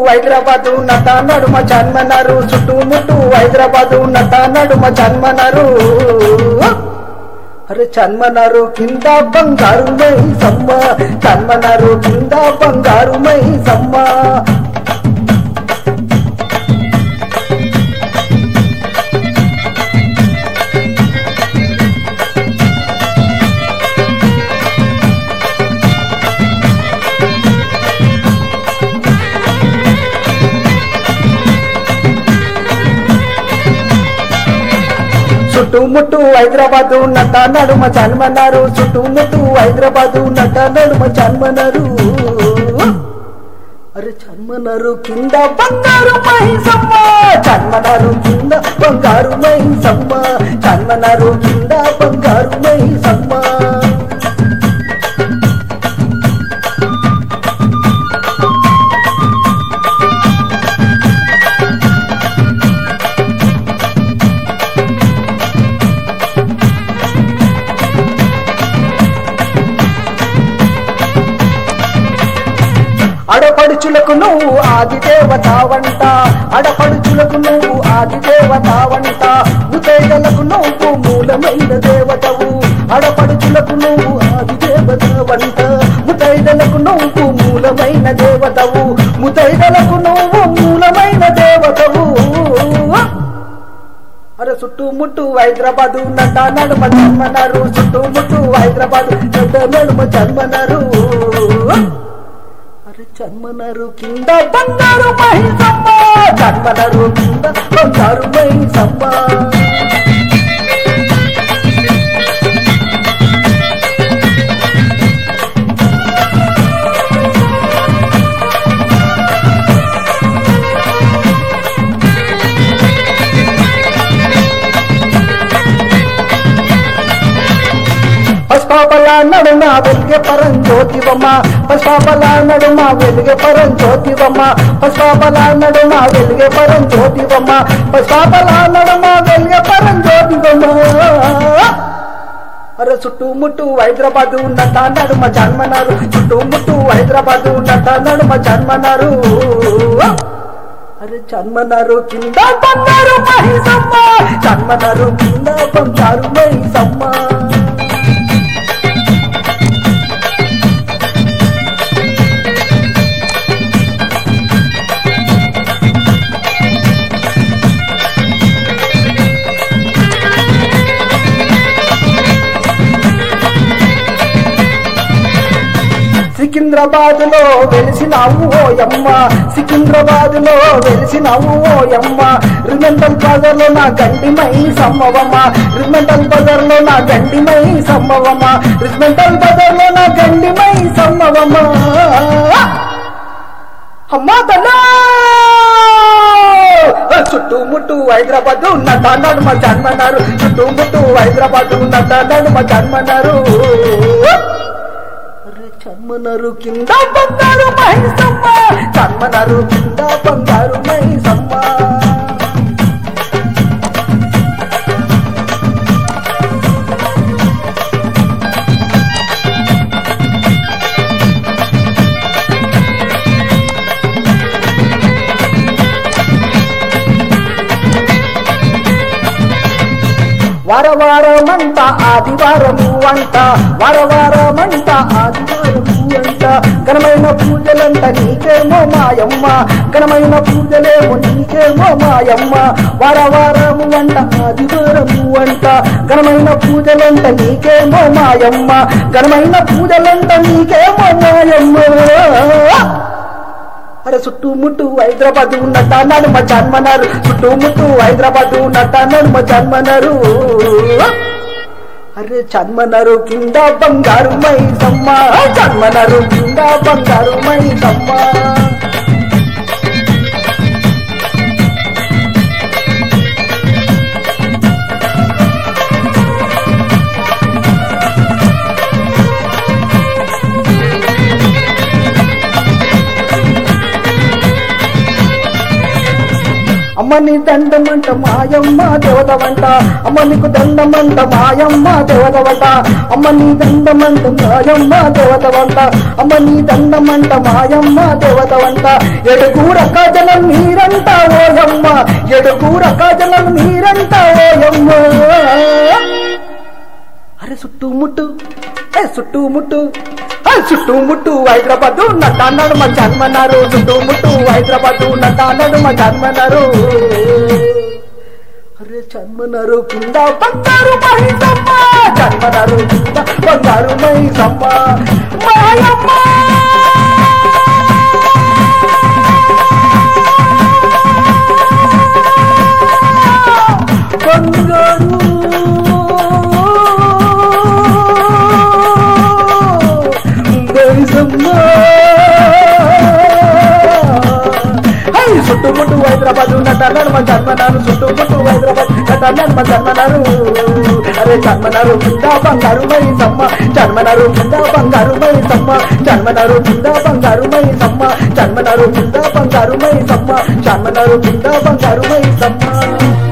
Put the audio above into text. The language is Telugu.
హైదరాబాదు నట నడుమ జన్మనరు చుట్టుముట్టు హైదరాబాదు నట నడుమ జన్మనరు అరే చన్మనరు కింద బంగారు మై సమ్మ చన్మనరు కింద బంగారు మై సమ్మ చుట్టుముట్టు హైదరాబాదు నట నడుమ జన్మన్నారు చుట్టుముట్టు హైదరాబాదు నట నడుమ జన్మనరు అరే జన్మనరు కింద బంగారు మైసమ్మ జన్మనరు కింద బంగారు మైసమ్మ జన్మనరు కింద బంగారు మైసమ్మ అడపడుచులకు నువ్వు ఆది దేవత వంట అడపడుచులకు నువ్వు ఆది దేవత వంట ముతైదలకు నువ్వు మూలమైన దేవతవు అడపడుచులకు నువ్వు ఆది దేవత వంట ముతైదలకు నువ్వు మూలమైన దేవతవు ముతైదలకు నువ్వు మూలమైన దేవతవు అరే చుట్టుముట్టు హైదరాబాదు నట నడుమ జన్మనరు చుట్టుముట్టు హైదరాబాదు నట నడుమ జన్మనరు అరే జన్మనరు కింద బంగారు మహిసమ్మ జన్మనరు కింద బంగారు మహిసమ్మ పశ్పాపల నడుమ వెలిగే పరం జ్యోతివమ్మ పశ్పాపల నడుమ వెలిగే పరం జ్యోతివమ్మ పశ్పాపల నడుమ వెలిగే పరం జ్యోతివమ్మ పశ్పాపల నడుమ వెలిగే పరం జ్యోతివమ్మ అరే చుట్టుముట్టు హైదరాబాదు నట నడుమ జన్మన్నారు చుట్టుముట్టు హైదరాబాదు నట నడుమ జన్మన్నారు అరే జన్మనరు కింద బంగారు మహిసమ్మ జన్మనరు కింద బంగారు మహిసమ్మ సికింద్రాబాద్ లో వెలిసినావు ఓయమ్మ సికింద్రాబాద్ లో వెలిసినావు ఓయమ్మ రిమెంటల్ బజార్ లో నా గండిమై సమ్మవమ్మ రిమెంటల్ బజార్ లో నా గండిమై సమ్మవమ్మ రిమెంటల్ బజార్ లో నా గండిమై సమ్మవమ్మ అమ్మా తల్లా చుట్టుముట్టు హైదరాబాద్ నట నడుమ జన్మన్నారు చుట్టుముట్టు హైదరాబాద్ నట నడుమ జన్మన్నారు అరే చన్మనరు కింద బంగారు మహిసమ్మ చన్మనరు కింద బంగారు మహిసమ్మ వారవారమంట ఆదివారము అంట వారవారమంట ఆదివారము అంట ఘనమైన పూజలంట నీకేమో మాయమ్మ ఘనమైన పూజలేమో నీకేమో మాయమ్మ వారవారము అంట ఆదివారము అంట ఘనమైన పూజలంట నీకేమో మాయమ్మ ఘనమైన పూజలంట నీకేమో మాయమ్మ అరే చుట్టుముట్టు హైదరాబాద్ ఉన్నట్ట నడుమ జన్మనరు చుట్టుముట్టు హైదరాబాద్ ఉన్నట్ట నడుమ జన్మనరు అరే జన్మనరు కింద బంగారు మైసమ్మ జన్మనరు కింద బంగారు మైసమ్మ అమ్మ నీ దండమంట మాయమ్మ దేవతవంట అమ్మ నీకు దండమంట మాయమ్మ దేవతవంట అమ్మ నీ దండమంట మాయమ్మ దేవతవంట అమ్మ నీ దండమంట మాయమ్మ దేవతవంట ఎడుగూర కజలం మీరంట ఓయమ్మ ఎడుగూర కజలం మీరంట ఓయమ్మ అరే చుట్టుముట్టు ఏ చుట్టుముట్టు ఏ చుట్టుముట్టు హైదరాబాద్ నటాన్నాడు మా జన్మన్నారు చుట్టుముట్టు హైదరాబాద్ నటాన్నాడు మా జన్మన్నారు అరే జన్మన్నారు కింద బంగారు మైసమ్మ జన్మన్నారు కింద బంగారు మైసమ్మ మాయమ్మ బంగారు మైసమ్మ హై చుట్టుముట్టు హైదరాబాద్ నటన్నారు మా జన్మనారు చుట్టుముట్టు హైదరాబాద్ నటన్నారు మా జన్మనారు అరే జన్మనారు కింద బంగారు మైసమ్మ జన్మనారు కింద బంగారు మైసమ్మ జన్మనారు కింద బంగారు మైసమ్మ జన్మనారు కింద బంగారు మైసమ్మ జన్మనారు కింద బంగారు మైసమ్మ